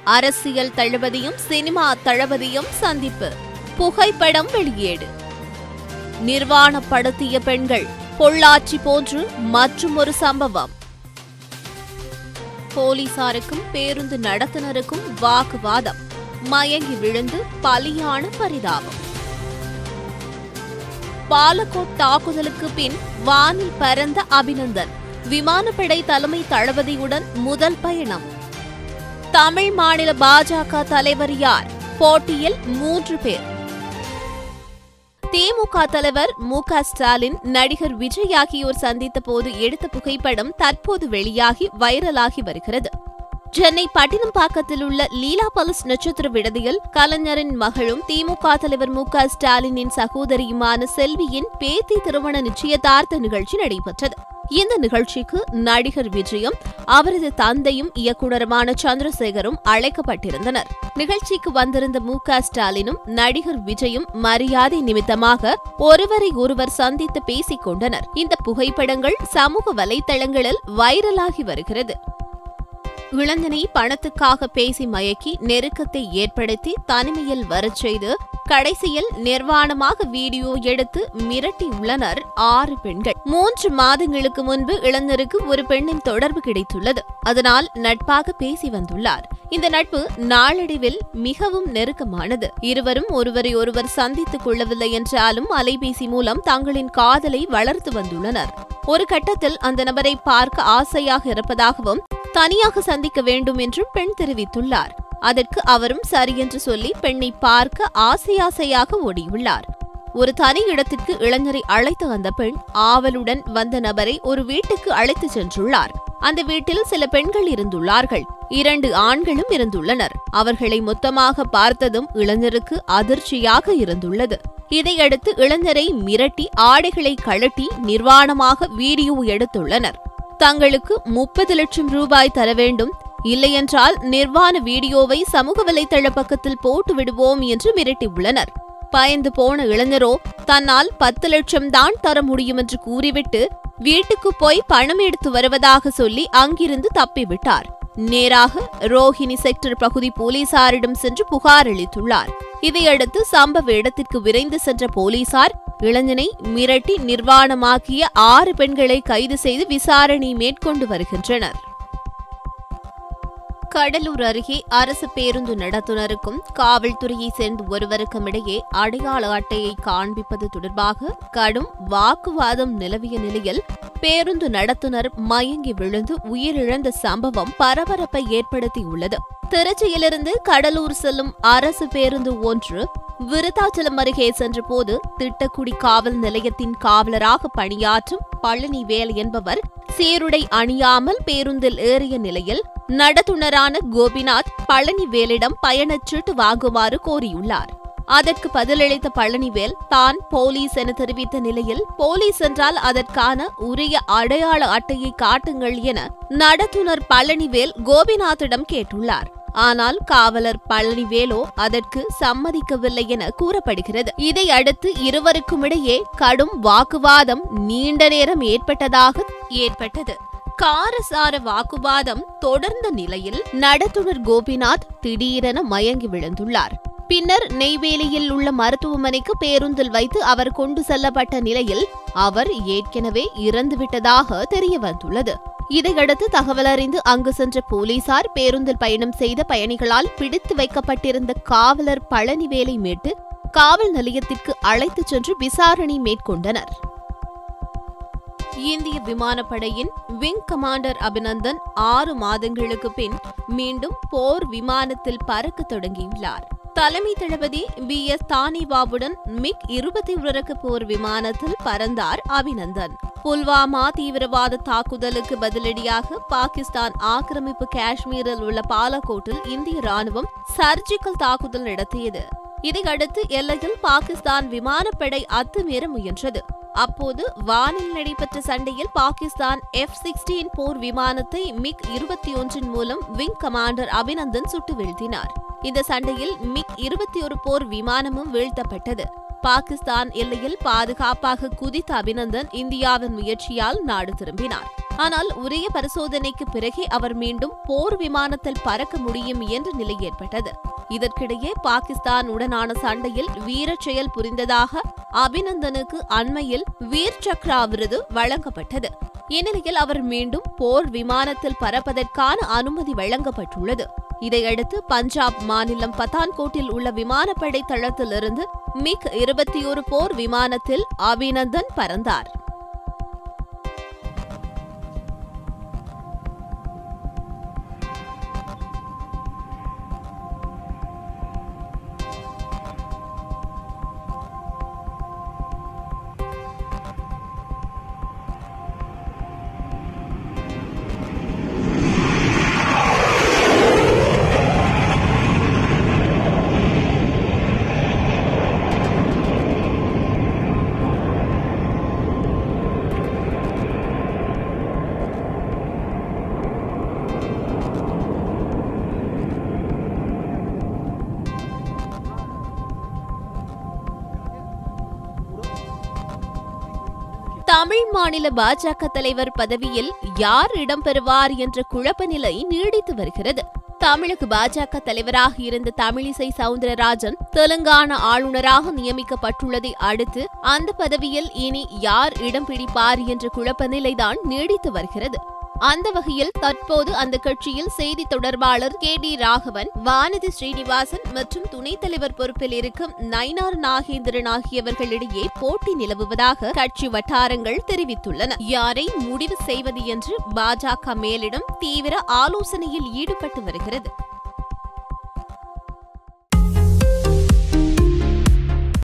அரசியல் தளபதியும் சினிமா தளபதியும் சந்திப்பு புகைப்படம் வெளியீடு நிர்வாணப்படுத்திய பெண்கள் பொள்ளாச்சி போன்று மற்றும் ஒரு சம்பவம் போலீசாருக்கும் பேருந்து நடத்துனருக்கும் வாக்குவாதம் மயங்கி விழுந்து பலியான பரிதாபம் பாலக்கோட் தாக்குதலுக்கு பின் வானில் பறந்த அபிநந்தன் விமானப்படை தலைமை தளபதியுடன் முதல் பயணம் தமிழ் மாநில பாஜக தலைவர் யார் போட்டியில் மூன்று பேர் திமுக தலைவர் மு க ஸ்டாலின் நடிகர் விஜய் ஆகியோர் சந்தித்த போது எடுத்த புகைப்படம் தற்போது வெளியாகி வைரலாகி வருகிறது சென்னை பட்டினம்பாக்கத்தில் உள்ள லீலா பலஸ் நட்சத்திர விடுதியில் கலைஞரின் மகளும் திமுக தலைவர் மு க ஸ்டாலினின் சகோதரியுமான செல்வியின் பேத்தி திருமண நிச்சயதார்த்த நிகழ்ச்சி நடைபெற்றது இந்த நிகழ்ச்சிக்கு நடிகர் விஜயும் அவரது தந்தையும் இயக்குனருமான சந்திரசேகரும் அழைக்கப்பட்டிருந்தனர் நிகழ்ச்சிக்கு வந்திருந்த மு க ஸ்டாலினும் நடிகர் விஜயும் மரியாதை நிமித்தமாக ஒருவரை ஒருவர் சந்தித்து பேசிக் கொண்டனர் இந்த புகைப்படங்கள் சமூக வலைதளங்களில் வைரலாகி வருகிறது இளைஞனை பணத்துக்காக பேசி மயக்கி நெருக்கத்தை ஏற்படுத்தி தனிமையில் வரச் செய்து கடைசியில் நிர்வாணமாக வீடியோ எடுத்து மிரட்டியுள்ளனர் ஆறு பெண்கள் மூன்று மாதங்களுக்கு முன்பு இளைஞருக்கு ஒரு பெண்ணின் தொடர்பு கிடைத்துள்ளது அதனால் நட்பாக பேசி வந்துள்ளார் இந்த நட்பு நாளடைவில் மிகவும் நெருக்கமானது இருவரும் ஒருவரை ஒருவர் சந்தித்துக் கொள்ளவில்லை என்றாலும் அலைபேசி மூலம் தங்களின் காதலை வளர்த்து வந்துள்ளனர் ஒரு கட்டத்தில் அந்த நபரை பார்க்க ஆசையாக இருப்பதாகவும் தனியாக சந்திக்க வேண்டும் என்றும் பெண் தெரிவித்துள்ளார் அதற்கு அவரும் சரி என்று சொல்லி பெண்ணை பார்க்க ஆசை ஆசையாக ஓடியுள்ளார் ஒரு தனி இடத்திற்கு இளைஞரை அழைத்து வந்த பெண் ஆவலுடன் வந்த நபரை ஒரு வீட்டுக்கு அழைத்து சென்றுள்ளார் அந்த வீட்டில் சில பெண்கள் இருந்துள்ளார்கள் இரண்டு ஆண்களும் இருந்துள்ளனர் அவர்களை மொத்தமாக பார்த்ததும் இளைஞருக்கு அதிர்ச்சியாக இருந்துள்ளது இதையடுத்து இளைஞரை மிரட்டி ஆடைகளை கழட்டி நிர்வாணமாக வீடியோ எடுத்துள்ளனர் தங்களுக்கு முப்பது லட்சம் ரூபாய் தர வேண்டும் இல்லையென்றால் நிர்வாண வீடியோவை சமூக வலைதள பக்கத்தில் போட்டு விடுவோம் என்று மிரட்டியுள்ளனர் பயந்து போன இளைஞரோ தன்னால் பத்து லட்சம் தான் தர முடியும் என்று கூறிவிட்டு வீட்டுக்கு போய் பணம் எடுத்து வருவதாக சொல்லி அங்கிருந்து தப்பிவிட்டார் நேராக ரோஹிணி செக்டர் பகுதி போலீசாரிடம் சென்று புகார் அளித்துள்ளார் இதையடுத்து சம்பவ இடத்திற்கு விரைந்து சென்ற போலீசார் இளைஞனை மிரட்டி நிர்வாணமாக்கிய ஆறு பெண்களை கைது செய்து விசாரணை மேற்கொண்டு வருகின்றனர் கடலூர் அருகே அரசு பேருந்து நடத்துனருக்கும் காவல்துறையை சேர்ந்த ஒருவருக்கும் இடையே அடையாள அட்டையை காண்பிப்பது தொடர்பாக கடும் வாக்குவாதம் நிலவிய நிலையில் பேருந்து நடத்துனர் மயங்கி விழுந்து உயிரிழந்த சம்பவம் பரபரப்பை ஏற்படுத்தியுள்ளது திருச்சியிலிருந்து கடலூர் செல்லும் அரசு பேருந்து ஒன்று விருத்தாச்சலம் அருகே சென்றபோது திட்டக்குடி காவல் நிலையத்தின் காவலராக பணியாற்றும் பழனிவேல் என்பவர் சீருடை அணியாமல் பேருந்தில் ஏறிய நிலையில் நடத்துனரான கோபிநாத் பழனிவேலிடம் பயணச்சீட்டு வாங்குமாறு கோரியுள்ளார் அதற்கு பதிலளித்த பழனிவேல் தான் போலீஸ் என தெரிவித்த நிலையில் போலீஸ் என்றால் அதற்கான உரிய அடையாள அட்டையை காட்டுங்கள் என நடத்துனர் பழனிவேல் கோபிநாத்திடம் கேட்டுள்ளார் ஆனால் காவலர் பழனிவேலோ அதற்கு சம்மதிக்கவில்லை என கூறப்படுகிறது இதையடுத்து இருவருக்கும் இடையே கடும் வாக்குவாதம் நீண்ட நேரம் ஏற்பட்டதாக ஏற்பட்டது காரசார வாக்குவாதம் தொடர்ந்த நிலையில் நடத்துனர் கோபிநாத் திடீரென மயங்கி விழுந்துள்ளார் பின்னர் நெய்வேலியில் உள்ள மருத்துவமனைக்கு பேருந்தில் வைத்து அவர் கொண்டு செல்லப்பட்ட நிலையில் அவர் ஏற்கனவே இறந்துவிட்டதாக தெரிய வந்துள்ளது இதையடுத்து தகவல் அறிந்து அங்கு சென்ற போலீசார் பேருந்தில் பயணம் செய்த பயணிகளால் பிடித்து வைக்கப்பட்டிருந்த காவலர் பழனிவேலை மீட்டு காவல் நிலையத்திற்கு அழைத்துச் சென்று விசாரணை மேற்கொண்டனர் இந்திய விமானப்படையின் விங் கமாண்டர் அபிநந்தன் ஆறு மாதங்களுக்கு பின் மீண்டும் போர் விமானத்தில் பறக்க தொடங்கியுள்ளார் தலைமை தளபதி பி எஸ் தானிபாபுடன் மிக் இருபத்தி ஒரு போர் விமானத்தில் பறந்தார் அபிநந்தன் புல்வாமா தீவிரவாத தாக்குதலுக்கு பதிலடியாக பாகிஸ்தான் ஆக்கிரமிப்பு காஷ்மீரில் உள்ள பாலக்கோட்டில் இந்திய ராணுவம் சர்ஜிக்கல் தாக்குதல் நடத்தியது இதையடுத்து எல்லையில் பாகிஸ்தான் விமானப்படை அத்துமீற முயன்றது அப்போது வானில் நடைபெற்ற சண்டையில் பாகிஸ்தான் எஃப் சிக்ஸ்டீன் போர் விமானத்தை மிக் இருபத்தி ஒன்றின் மூலம் விங் கமாண்டர் அபிநந்தன் சுட்டு வீழ்த்தினார் இந்த சண்டையில் மிக் இருபத்தி ஒரு போர் விமானமும் வீழ்த்தப்பட்டது பாகிஸ்தான் எல்லையில் பாதுகாப்பாக குதித்த அபிநந்தன் இந்தியாவின் முயற்சியால் நாடு திரும்பினார் ஆனால் உரிய பரிசோதனைக்கு பிறகே அவர் மீண்டும் போர் விமானத்தில் பறக்க முடியும் என்ற நிலை ஏற்பட்டது இதற்கிடையே பாகிஸ்தான் உடனான சண்டையில் வீரச் செயல் புரிந்ததாக அபிநந்தனுக்கு அண்மையில் வீர் சக்ரா விருது வழங்கப்பட்டது இந்நிலையில் அவர் மீண்டும் போர் விமானத்தில் பறப்பதற்கான அனுமதி வழங்கப்பட்டுள்ளது இதையடுத்து பஞ்சாப் மாநிலம் பத்தான்கோட்டில் உள்ள விமானப்படை தளத்திலிருந்து மிக் இருபத்தி ஒரு போர் விமானத்தில் அபிநந்தன் பறந்தார் தமிழ் மாநில பாஜக தலைவர் பதவியில் யார் இடம்பெறுவார் என்ற குழப்ப நிலை நீடித்து வருகிறது தமிழக பாஜக தலைவராக இருந்த தமிழிசை சவுந்தரராஜன் தெலுங்கானா ஆளுநராக நியமிக்கப்பட்டுள்ளதை அடுத்து அந்த பதவியில் இனி யார் இடம் பிடிப்பார் என்ற குழப்ப நிலைதான் நீடித்து வருகிறது அந்த வகையில் தற்போது அந்த கட்சியில் செய்தி தொடர்பாளர் கே டி ராகவன் வானதி ஸ்ரீனிவாசன் மற்றும் துணைத் தலைவர் பொறுப்பில் இருக்கும் நயினார் நாகேந்திரன் ஆகியவர்களிடையே போட்டி நிலவுவதாக கட்சி வட்டாரங்கள் தெரிவித்துள்ளன யாரை முடிவு செய்வது என்று பாஜக மேலிடம் தீவிர ஆலோசனையில் ஈடுபட்டு வருகிறது